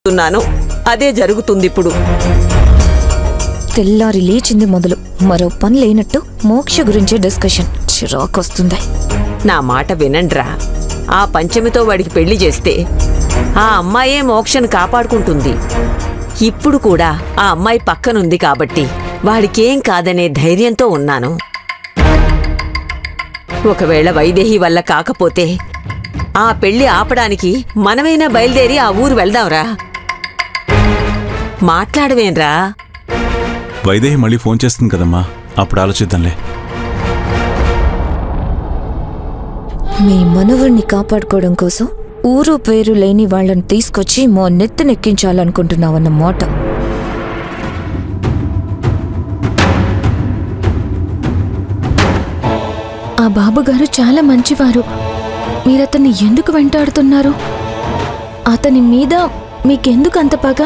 ఉన్నానో అదే జరుగుతుంది ఇప్పుడు తెల్లారి లేచింది మొదలు మరో పని లేనట్టు మోక్ష గురించే డిస్కషన్ చిరాకొస్తుంది నా మాట వినండ్రా ఆ పంచమితో వాడికి పెళ్లి చేస్తే ఆ అమ్మాయే మోక్షను కాపాడుకుంటుంది ఇప్పుడు కూడా ఆ అమ్మాయి పక్కనుంది కాబట్టి వాడికేం కాదనే ధైర్యంతో ఉన్నాను ఒకవేళ వైదేహి వల్ల కాకపోతే ఆ పెళ్లి ఆపడానికి మనమైనా బయలుదేరి ఆ ఊరు వెళ్దాంరా మాట్లాడవేంరా వైదేహి మళ్ళీ ఫోన్ చేస్తుంది కదమ్మా అప్పుడు ఆలోచిద్దాంలే మీ మనవుణ్ణి కాపాడుకోవడం కోసం ఊరు పేరు లేని వాళ్ళని తీసుకొచ్చి మా నెత్తినెక్కించాలనుకుంటున్నావన్న మాట ఆ బాబుగారు చాలా మంచివారు మీరతన్ని ఎందుకు వెంటాడుతున్నారు అతని మీద మీకెందుకు అంత పగ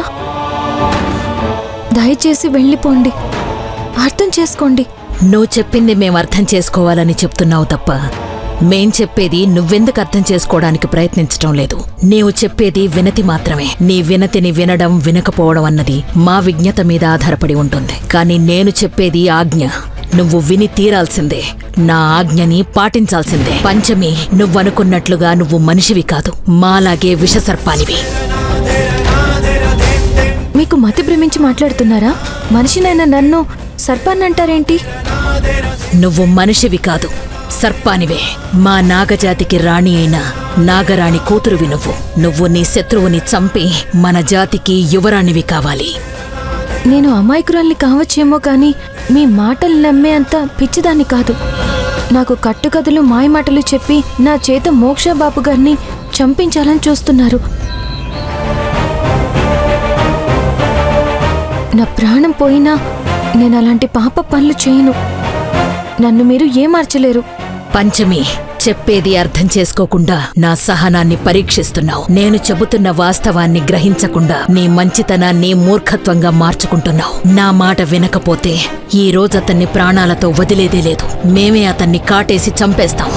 దయచేసి వెళ్ళిపోండి అర్థం చేసుకోండి నువ్వు చెప్పింది మేం అర్థం చేసుకోవాలని చెప్తున్నావు తప్ప మేం చెప్పేది నువ్వెందుకు అర్థం చేసుకోవడానికి ప్రయత్నించటం లేదు నీవు చెప్పేది వినతి మాత్రమే నీ వినతిని వినడం వినకపోవడం అన్నది మా విజ్ఞత మీద ఆధారపడి ఉంటుంది కానీ నేను చెప్పేది ఆజ్ఞ నువ్వు విని తీరాల్సిందే నా ఆజ్ఞని పాటించాల్సిందే పంచమి నువ్వనుకున్నట్లుగా నువ్వు మనిషివి కాదు మాలాగే విషసర్పానివి మీకు మతి భ్రమించి మాట్లాడుతున్నారా మనిషినైన నన్ను సర్పాన్నంటారేంటి నువ్వు మనిషివి కాదు సర్పానివే మా నాగజాతికి రాణి అయిన నాగరాణి కూతురువి నువ్వు నువ్వు నీ శత్రువుని చంపి మన జాతికి యువరాణివి కావాలి నేను అమాయకురాల్ని కావచ్చేమో కానీ మీ మాటలు నమ్మే అంత పిచ్చిదాన్ని కాదు నాకు కట్టుకథలు మాయమాటలు చెప్పి నా చేత మోక్ష బాబు గారిని చంపించాలని చూస్తున్నారు నా ప్రాణం పోయినా నేను అలాంటి పాప పనులు చేయను నన్ను మీరు ఏమార్చలేరు పంచమి చెప్పేది అర్థం చేసుకోకుండా నా సహనాన్ని పరీక్షిస్తున్నావు నేను చెబుతున్న వాస్తవాన్ని గ్రహించకుండా నీ మంచితనాన్ని మూర్ఖత్వంగా మార్చుకుంటున్నావు నా మాట వినకపోతే ఈ రోజు అతన్ని ప్రాణాలతో వదిలేదే లేదు మేమే అతన్ని కాటేసి చంపేస్తాం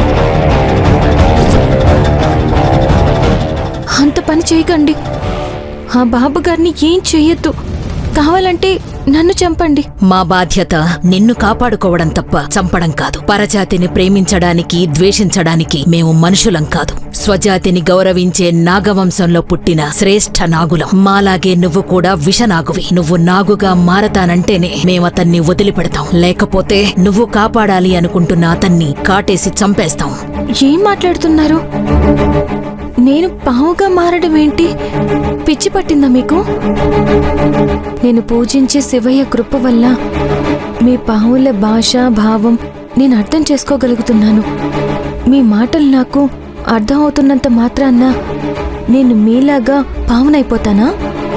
అంత పని చేయకండి ఆ బాబు గారిని ఏం చెయ్యొద్దు కావాలంటే నన్ను చంపండి మా బాధ్యత నిన్ను కాపాడుకోవడం తప్ప చంపడం కాదు పరజాతిని ప్రేమించడానికి ద్వేషించడానికి మేము మనుషులం కాదు స్వజాతిని గౌరవించే నాగవంశంలో పుట్టిన శ్రేష్ఠ నాగులం మాలాగే నువ్వు కూడా విషనాగువి నువ్వు నాగుగా మారతానంటేనే మేమతన్ని వదిలిపెడతాం లేకపోతే నువ్వు కాపాడాలి అనుకుంటున్న అతన్ని కాటేసి చంపేస్తాం ఏం మాట్లాడుతున్నారు నేను పావుగా మారడం ఏంటి పిచ్చి పట్టిందా మీకు నేను పూజించే శివయ్య కృప వల్ల మీ పావుల భాష భావం నేను అర్థం చేసుకోగలుగుతున్నాను మీ మాటలు నాకు అర్థం అవుతున్నంత మాత్రాన్న నేను మీలాగా పావునైపోతానా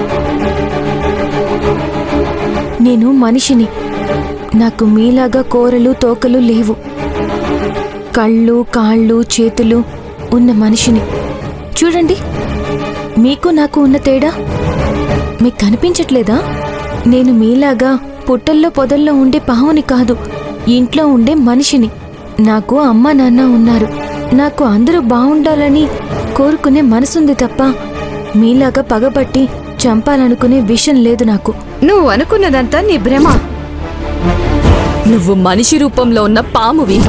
నేను మనిషిని నాకు మీలాగా కోరలు తోకలు లేవు కళ్ళు కాళ్ళు చేతులు ఉన్న మనిషిని చూడండి మీకు నాకు ఉన్న తేడా మీకు కనిపించట్లేదా నేను మీలాగా పుట్టల్లో పొదల్లో ఉండే పావుని కాదు ఇంట్లో ఉండే మనిషిని నాకు అమ్మ నాన్న ఉన్నారు నాకు అందరూ బాగుండాలని కోరుకునే మనసుంది తప్ప మీలాగా పగబట్టి చంపాలనుకునే విషయం లేదు నాకు నువ్వు అనుకున్నదంతా నీ భ్రమ నువ్వు మనిషి రూపంలో ఉన్న పామువి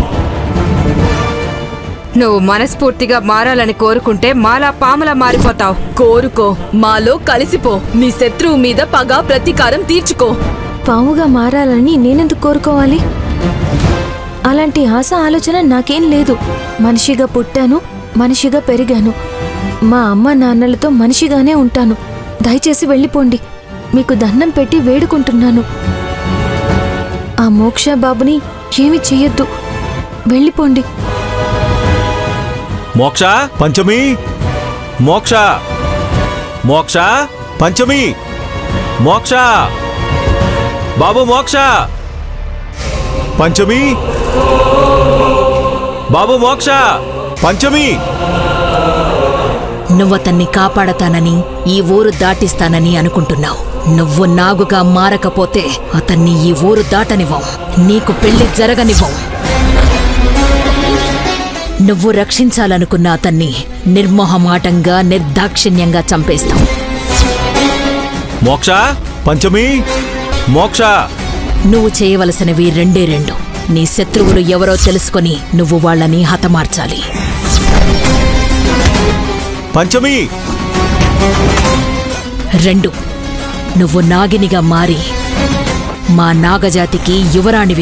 నువ్వు మనస్ఫూర్తిగా మారాలని కోరుకుంటే మాలా పాములా మారిపోతావు కోరుకో మాలో కలిసిపో నీ శత్రువు మీద పగ ప్రతీకారం తీర్చుకో పావుగా మారాలని నేనెందుకు కోరుకోవాలి అలాంటి ఆశ ఆలోచన నాకేం లేదు మనిషిగా పుట్టాను మనిషిగా పెరిగాను మా అమ్మ నాన్నలతో మనిషిగానే ఉంటాను దయచేసి వెళ్ళిపోండి మీకు దండం పెట్టి వేడుకుంటున్నాను ఆ మోక్ష బాబుని ఏమి చెయ్యొద్దు వెళ్ళిపోండి మోక్ష పంచమి మోక్ష మోక్ష పంచమి మోక్ష బాబు మోక్ష పంచమి బాబు మోక్ష పంచమి నువ్వతన్ని కాపాడతానని ఈ ఊరు దాటిస్తానని అనుకుంటున్నావు నువ్వు నాగుగా మారకపోతే అతన్ని ఈ ఊరు దాటనివ్వం నీకు పెళ్లి జరగనివ్వం నువ్వు రక్షించాలనుకున్న అతన్ని నిర్మోహమాటంగా నిర్దాక్షిణ్యంగా చంపేస్తాం మోక్ష పంచమి మోక్ష నువ్వు చేయవలసినవి రెండే రెండు నీ శత్రువులు ఎవరో తెలుసుకొని నువ్వు వాళ్ళని హతమార్చాలి పంచమి రెండు నువ్వు నాగినిగా మారి మా నాగజాతికి యువరాణివి